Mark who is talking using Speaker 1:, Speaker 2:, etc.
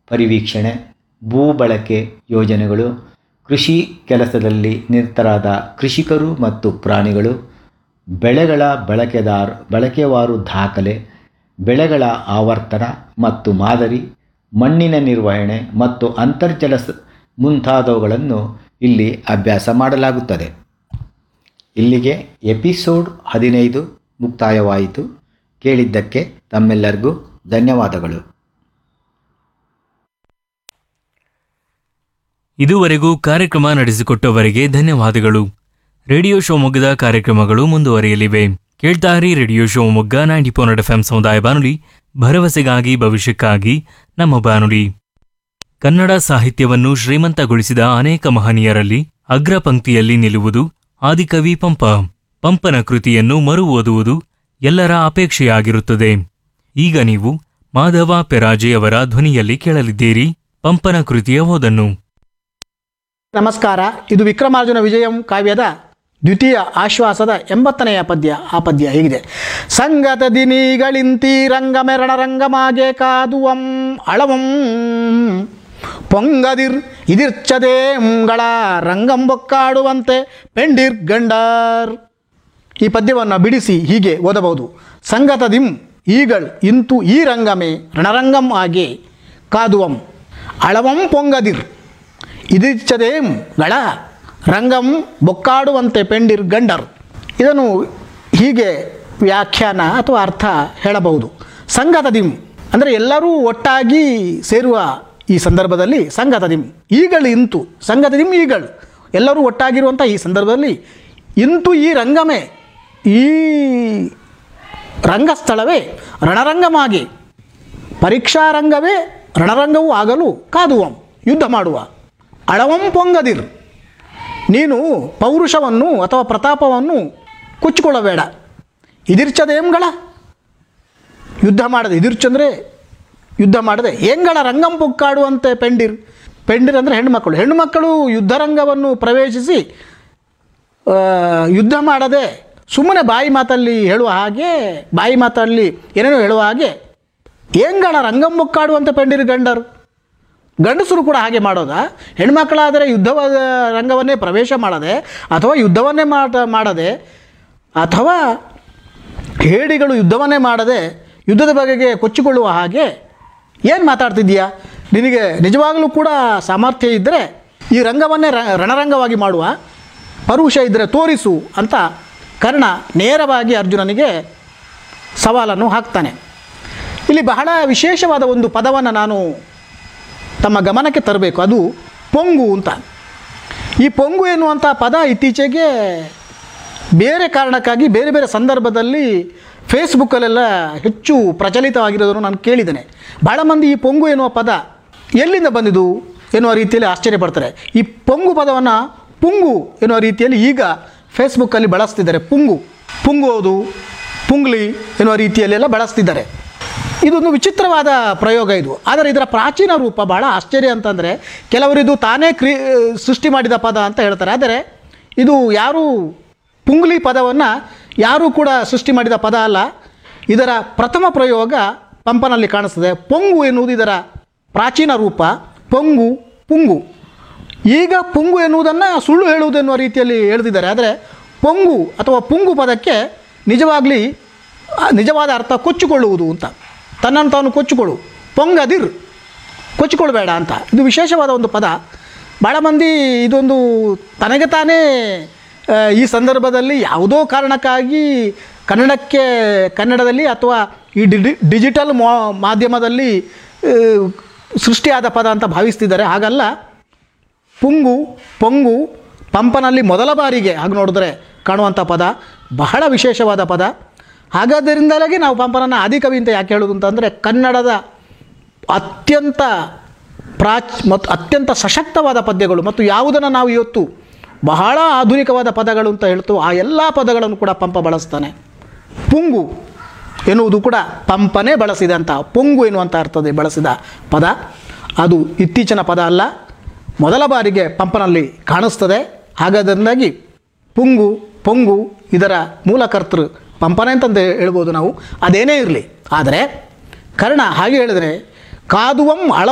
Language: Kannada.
Speaker 1: ಪರಿವೀಕ್ಷಣೆ ಭೂ ಬಳಕೆ ಯೋಜನೆಗಳು ಕೃಷಿ ಕೆಲಸದಲ್ಲಿ ನಿರತರಾದ ಕೃಷಿಕರು ಮತ್ತು ಪ್ರಾಣಿಗಳು ಬೆಳೆಗಳ ಬಳಕೆದಾರ ಬಳಕೆವಾರು ದಾಖಲೆ ಬೆಳೆಗಳ ಆವರ್ತನ ಮತ್ತು ಮಾದರಿ ಮಣ್ಣಿನ ನಿರ್ವಹಣೆ ಮತ್ತು ಅಂತರ್ಜಲ ಸ- ಮುಂತಾದವುಗಳನ್ನು ಇಲ್ಲಿ ಅಭ್ಯಾಸ ಮಾಡಲಾಗುತ್ತದೆ ಇಲ್ಲಿಗೆ ಎಪಿಸೋಡ್ ಹದಿನೈದು ಮುಕ್ತಾಯವಾಯಿತು ಕೇಳಿದ್ದಕ್ಕೆ ತಮ್ಮೆಲ್ಲರಿಗೂ ಧನ್ಯವಾದಗಳು
Speaker 2: ಇದುವರೆಗೂ ಕಾರ್ಯಕ್ರಮ ನಡೆಸಿಕೊಟ್ಟವರಿಗೆ ಧನ್ಯವಾದಗಳು ರೇಡಿಯೋ ಶಿವಮೊಗ್ಗದ ಕಾರ್ಯಕ್ರಮಗಳು ಮುಂದುವರಿಯಲಿವೆ ಕೇಳ್ತಾರಿ radio Shivamogga ninety four F M ಸಮುದಾಯ ಬಾನುಲಿ ಭರವಸೆಗಾಗಿ ಭವಿಷ್ಯಕ್ಕಾಗಿ ನಮ್ಮ ಬಾನುಲಿ ಕನ್ನಡ ಸಾಹಿತ್ಯವನ್ನು ಶ್ರೀಮಂತಗೊಳಿಸಿದ ಅನೇಕ ಮಹನೀಯರಲ್ಲಿ ಅಗ್ರ ಪಂಕ್ತಿಯಲ್ಲಿ ನಿಲ್ಲುವುದು ಆದಿಕವಿ ಪಂಪ ಪಂಪನ ಕೃತಿಯನ್ನು ಮರು ಓದುವುದು ಎಲ್ಲರ ಅಪೇಕ್ಷೆಯಾಗಿರುತ್ತದೆ ಈಗ ನೀವು ಮಾಧವ ಪೆರಾಜೆಯವರ ಧ್ವನಿಯಲ್ಲಿ ಕೇಳಲಿದ್ದೀರಿ ಪಂಪನ ಕೃತಿಯ ಓದನ್ನು
Speaker 3: ನಮಸ್ಕಾರ ಇದು ವಿಕ್ರಮಾರ್ಜುನ ವಿಜಯಂ ಕಾವ್ಯದ ದ್ವಿತೀಯ ಆಶ್ವಾಸದ ಎಂಬತ್ತನೆಯ ಪದ್ಯ ಆ ಪದ್ಯ ಹೀಗಿದೆ ಸಂಗತ ದಿನಿಗಳಿಂತಿ ರಂಗಮೆರಣ ರಂಗಮಾಗೆ ಕಾದುವಂ ಅಳವಂ ಪೊಂಗದಿರ್ ಇದಿರ್ಚದೇಂಗಳ ರಂಗಂಬೊಕ್ಕಾಡುವಂತೆ ಪೆಂಡಿರ್ ಗಂಡರ್ ಈ ಪದ್ಯವನ್ನು ಬಿಡಿಸಿ ಹೀಗೆ ಓದಬಹುದು ಸಂಗತದಿಂ ಈಗಳ್ ಇಂತು ಈ ರಂಗಮೇ ರಣರಂಗಂ ಆಗೆ ಕಾದುವಂ ಅಳವಂ ಪೊಂಗದಿರ್ ಇದಿಚ್ಚದೇಂ ಗಳ ರಂಗಂ ಬೊಕ್ಕಾಡುವಂತೆ ಪೆಂಡಿರ್ ಗಂಡರ್ ಇದನ್ನು ಹೀಗೆ ವ್ಯಾಖ್ಯಾನ ಅಥವಾ ಅರ್ಥ ಹೇಳಬಹುದು ಸಂಗತದಿಂ ಅಂದರೆ ಎಲ್ಲರೂ ಒಟ್ಟಾಗಿ ಸೇರುವ ಈ ಸಂದರ್ಭದಲ್ಲಿ ಸಂಗತದಿಂ ಈಗಳು ಇಂತು ಸಂಗತದಿಂ ಈಗಳು ಎಲ್ಲರೂ ಒಟ್ಟಾಗಿರುವಂಥ ಈ ಸಂದರ್ಭದಲ್ಲಿ ಇಂತು ಈ ರಂಗಮೇ ಈ ರಂಗಸ್ಥಳವೇ ರಣರಂಗಮಾಗಿ ಪರೀಕ್ಷಾ ರಂಗವೇ ರಣರಂಗವೂ ಆಗಲು ಕಾದುವಂ ಯುದ್ಧ ಮಾಡುವ ಅಳವಂ ಪೊಂಗದಿರ್ ನೀನು ಪೌರುಷವನ್ನು ಅಥವಾ ಪ್ರತಾಪವನ್ನು ಕುಚ್ಚಿಕೊಳ್ಳಬೇಡ ಇದಿರ್ಚದೇಂಗಳ ಯುದ್ಧ ಮಾಡದೆ ಇದಿರ್ಚಂದರೆ ಯುದ್ಧ ಮಾಡದೆ ಹೆಂಗಳ ರಂಗಂ ಪೊಕ್ಕಾಡುವಂತೆ ಪೆಂಡಿರ್ ಪೆಂಡಿರ್ ಅಂದರೆ ಹೆಣ್ಣುಮಕ್ಕಳು ಹೆಣ್ಣುಮಕ್ಕಳು ಯುದ್ಧರಂಗವನ್ನು ಪ್ರವೇಶಿಸಿ ಆ, ಯುದ್ಧ ಮಾಡದೆ ಸುಮ್ಮನೆ ಬಾಯಿ ಮಾತಲ್ಲಿ ಹೇಳುವ ಹಾಗೆ ಬಾಯಿ ಮಾತಲ್ಲಿ ಏನೇನೋ ಹೇಳುವ ಹಾಗೆ ಹೆಂಗಳ ರಂಗಂ ಮುಕ್ಕಾಡುವಂಥ ಪೆಂಡಿರು ಗಂಡರು ಗಂಡಸರು ಕೂಡ ಹಾಗೆ ಮಾಡೋದಾ ಹೆಣ್ಮಕ್ಕಳಾದರೆ ಯುದ್ಧವ ರಂಗವನ್ನೇ ಪ್ರವೇಶ ಮಾಡದೆ ಅಥವಾ ಯುದ್ಧವನ್ನೇ ಮಾಡ ಮಾಡದೆ ಅಥವಾ ಹೇಡಿಗಳು ಯುದ್ಧವನ್ನೇ ಮಾಡದೆ ಯುದ್ಧದ ಬಗೆಗೆ ಕೊಚ್ಚಿಕೊಳ್ಳುವ ಹಾಗೆ ಏನು ಮಾತಾಡ್ತಿದ್ದೀಯಾ ನಿನಗೆ ನಿಜವಾಗಲೂ ಕೂಡ ಸಾಮರ್ಥ್ಯ ಇದ್ದರೆ ಈ ರಂಗವನ್ನೇ ರ- ರಣರಂಗವಾಗಿ ಮಾಡುವ ಪರುಷ ಇದ್ದರೆ ತೋರಿಸು ಅಂತ ಕರ್ಣ ನೇರವಾಗಿ ಅರ್ಜುನನಿಗೆ ಸವಾಲನ್ನು ಹಾಕ್ತಾನೆ ಇಲ್ಲಿ ಬಹಳ ವಿಶೇಷವಾದ ಒಂದು ಪದವನ್ನು ನಾನು ತಮ್ಮ ಗಮನಕ್ಕೆ ತರಬೇಕು ಅದು ಪೊಂಗು ಅಂತ ಈ ಪೊಂಗು ಎನ್ನುವಂಥ ಪದ ಇತ್ತೀಚೆಗೆ ಬೇರೆ ಕಾರಣಕ್ಕಾಗಿ ಬೇರೆ ಬೇರೆ ಸಂದರ್ಭದಲ್ಲಿ ಫೇಸ್ಬುಕ್ಕಲ್ಲೆಲ್ಲ ಹೆಚ್ಚು ಪ್ರಚಲಿತವಾಗಿರೋದನ್ನು ನಾನು ಕೇಳಿದ್ದೇನೆ ಭಾಳ ಮಂದಿ ಈ ಪೊಂಗು ಎನ್ನುವ ಪದ ಎಲ್ಲಿಂದ ಬಂದಿದ್ದು ಎನ್ನುವ ರೀತಿಯಲ್ಲಿ ಆಶ್ಚರ್ಯಪಡ್ತಾರೆ ಈ ಪೊಂಗು ಪದವನ್ನು ಪುಂಗು ಎನ್ನುವ ರೀತಿಯಲ್ಲಿ ಈಗ ಫೇಸ್ಬುಕ್ಕಲ್ಲಿ ಬಳಸ್ತಿದ್ದಾರೆ ಪುಂಗು ಪುಂಗುವುದು ಪುಂಗ್ಲಿ ಎನ್ನುವ ರೀತಿಯಲ್ಲೆಲ್ಲ ಬಳಸ್ತಿದ್ದಾರೆ ಇದೊಂದು ವಿಚಿತ್ರವಾದ ಪ್ರಯೋಗ ಇದು ಆದರೆ ಇದರ ಪ್ರಾಚೀನ ರೂಪ ಬಹಳ ಆಶ್ಚರ್ಯ ಅಂತಂದರೆ ಕೆಲವರು ಇದು ತಾನೇ ಕ್ರಿ ಸೃಷ್ಟಿ ಮಾಡಿದ ಪದ ಅಂತ ಹೇಳ್ತಾರೆ ಆದರೆ ಇದು ಯಾರು ಪುಂಗ್ಲಿ ಪದವನ್ನು ಯಾರೂ ಕೂಡ ಸೃಷ್ಟಿ ಮಾಡಿದ ಪದ ಅಲ್ಲ ಇದರ ಪ್ರಥಮ ಪ್ರಯೋಗ ಪಂಪನಲ್ಲಿ ಕಾಣಿಸ್ತದೆ ಪೊಂಗು ಎನ್ನುವುದು ಇದರ ಪ್ರಾಚೀನ ರೂಪ ಪೊಂಗು ಪುಂಗು ಈಗ ಪುಂಗು ಎನ್ನುವುದನ್ನು ಸುಳ್ಳು ಹೇಳುವುದು ಎನ್ನುವ ರೀತಿಯಲ್ಲಿ ಹೇಳ್ತಿದ್ದಾರೆ ಆದರೆ ಪೊಂಗು ಅಥವಾ ಪುಂಗು ಪದಕ್ಕೆ ನಿಜವಾಗ್ಲಿ ಆ, ನಿಜವಾದ ಅರ್ಥ ಕೊಚ್ಚಿಕೊಳ್ಳುವುದು ಅಂತ ತನ್ನನ್ನು ತಾನು ಕೊಚ್ಚಿಕೊಳ್ಳು ಪೊಂಗದಿರ್ ಕೊಚ್ಚಿಕೊಳ್ಬೇಡ ಅಂತ ಇದು ವಿಶೇಷವಾದ ಒಂದು ಪದ ಭಾಳ ಮಂದಿ ಇದೊಂದು ತನಗೆ ತಾನೇ ಆ, ಈ ಸಂದರ್ಭದಲ್ಲಿ ಯಾವುದೋ ಕಾರಣಕ್ಕಾಗಿ ಕನ್ನಡಕ್ಕೆ ಕನ್ನಡದಲ್ಲಿ ಅಥವಾ ಈ ಡಿಡಿ ಡಿಜಿಟಲ್ ಮಾ ಮಾಧ್ಯಮದಲ್ಲಿ ಆ, ಸೃಷ್ಟಿಯಾದ ಪದ ಅಂತ ಭಾವಿಸ್ತಿದ್ದಾರೆ ಹಾಗಲ್ಲ ಪುಂಗು ಪೊಂಗು ಪಂಪನಲ್ಲಿ ಮೊದಲ ಬಾರಿಗೆ ಹಾಗೆ ನೋಡಿದ್ರೆ ಕಾಣುವಂಥ ಪದ ಬಹಳ ವಿಶೇಷವಾದ ಪದ ಹಾಗಾದ್ದರಿಂದಲೇ ನಾವು ಪಂಪನನ್ನು ಆದಿಕವಿ ಅಂತ ಯಾಕೆ ಹೇಳೋದು ಅಂತಂದರೆ ಕನ್ನಡದ ಅತ್ಯಂತ ಪ್ರಾಚ್ ಮತ್ತು ಅತ್ಯಂತ ಸಶಕ್ತವಾದ ಪದ್ಯಗಳು ಮತ್ತು ಯಾವುದನ್ನು ನಾವು ಇವತ್ತು ಬಹಳ ಆಧುನಿಕವಾದ ಪದಗಳು ಅಂತ ಹೇಳ್ತು ಆ ಎಲ್ಲ ಪದಗಳನ್ನು ಕೂಡ ಪಂಪ ಬಳಸ್ತಾನೆ ಪುಂಗು ಎನ್ನುವುದು ಕೂಡ ಪಂಪನೇ ಬಳಸಿದಂಥ ಪೊಂಗು ಎನ್ನುವಂಥ ಅರ್ಥದಲ್ಲಿ ಬಳಸಿದ ಪದ ಅದು ಇತ್ತೀಚಿನ ಪದ ಅಲ್ಲ ಮೊದಲ ಬಾರಿಗೆ ಪಂಪನಲ್ಲಿ ಕಾಣಿಸ್ತದೆ ಹಾಗಾದ್ರಿಂದಾಗಿ ಪುಂಗು ಪೊಂಗು ಇದರ ಮೂಲಕರ್ತೃ ಪಂಪನೆ ಅಂತಂದು ಹೇಳ್ಬೋದು ನಾವು ಅದೇನೇ ಇರಲಿ ಆದರೆ ಕರ್ಣ ಹಾಗೆ ಹೇಳಿದರೆ ಕಾದುವಂ ಅಳ